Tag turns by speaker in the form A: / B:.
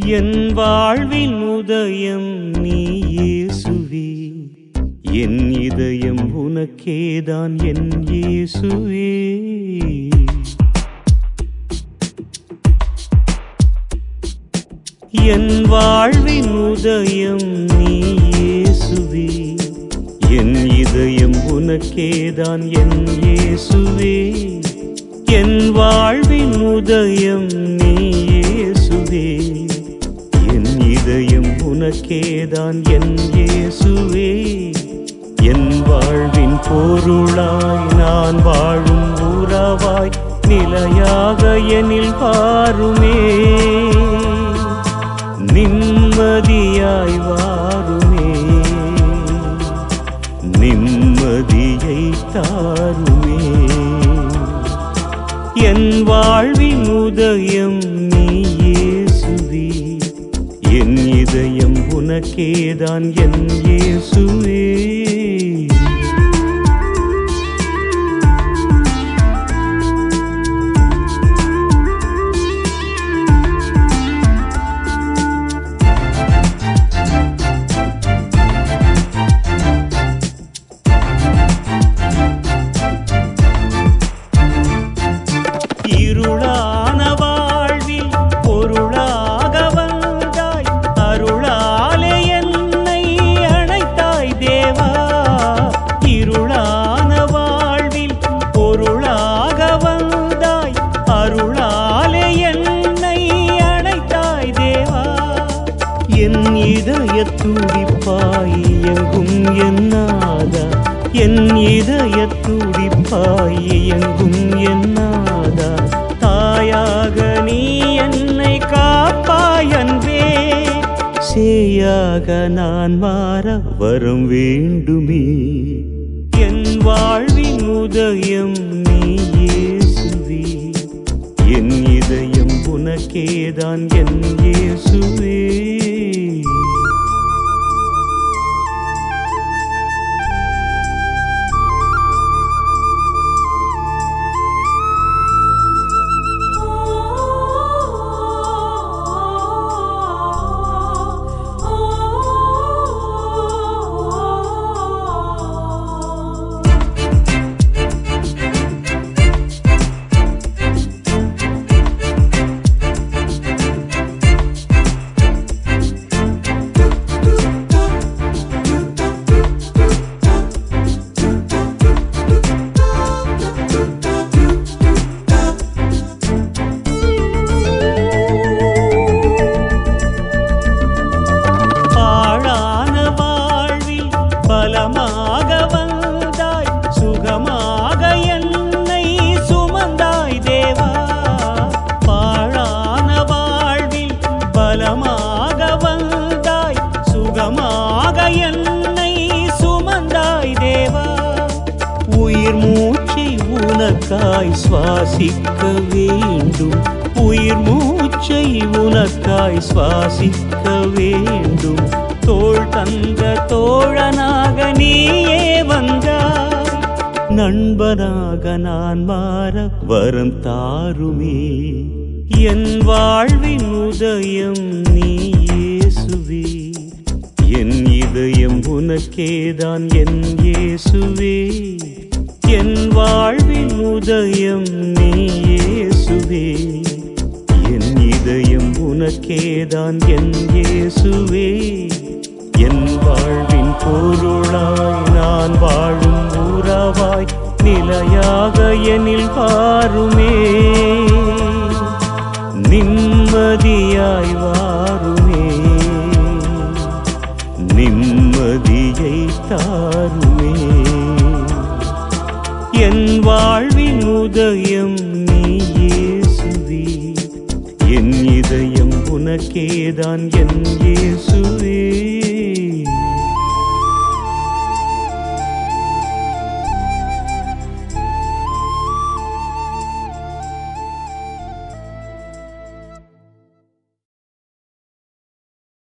A: என் வாழ்வின் உதயம் நீ இயேசுவே என் இதயம் உனக்கேதான் என் இயேசுவே என் வாழ்வின் உதயம் நீ இயேசுவே என் இதயம் உனக்கேதான் என் இயேசுவே என் வாழ்வின் உதயம் நீ இயேசுவே என் இதயம் உனக்கேதான் என் இயேசுவே என் வாழ்வின் பொருளாய் நான் வாழும் உறவாய் நிலையாக எனில் பாருமே நிம்மதியாய் வாருமே நிம்மதியை தாருமே என் வாழ்வின் உதயம் நீ இயேசுவே என் இதயம் உனக்கேதான் என் இயேசுவே இருளான வாழ்வில் பொருளாக வந்தாய் அருளாலே என்னை அணைத்தாய் தேவா இருளான வாழ்வில் பொருளாக வந்தாய் அருளாலே என்னை அணைத்தாய் தேவா என் இதய துடிப்பாய் எங்கும் என்னாதா என் இதய துடிப்பாய் எங்கும் என்னாதா தாயாக நீ என்னை காப்பாய் அன்பே சேயாக நான் மாற வரம் வேண்டுமே என் வாழ்வின் உதயம் நீ இயேசுவே என் இதயம் உனக்கேதான் என் இயேசுவே பாழான வாழ்வில் பலமாக வந்தாய் சுகமாக என்னை சுமந்தாய் தேவா பாழான வாழ்வில் பலமாக வந்தாய் சுகமாக என்னை சுமந்தாய் தேவா உயிர் மூச்சை உனக்காய் சுவாசிக்க வேண்டும் உயிர் மூச்சை உனக்காய் சுவாசிக்க வேண்டும் தோள் தந்த தோழனாக நீயே வந்தாய் நண்பனாக நான் மாற வரம் தாருமே என் வாழ்வின் உதயம் நீ இயேசுவே என் இதயம் உனக்கேதான் என் இயேசுவே என் வாழ்வின் உதயம் நீ இயேசுவே என் இதயம் உனக்கேதான் என் இயேசுவே என் வாழ்வின் பொருளாய் நான் வாழும் உறவாய் நிலையாக எனில் பாருமே நிம்மதியாய் வாருமே நிம்மதியை தாருமே என் வாழ்வின் உதயம் நீ இயேசுவே என் இதயம் உனக்கேதான் என் இயேசுவே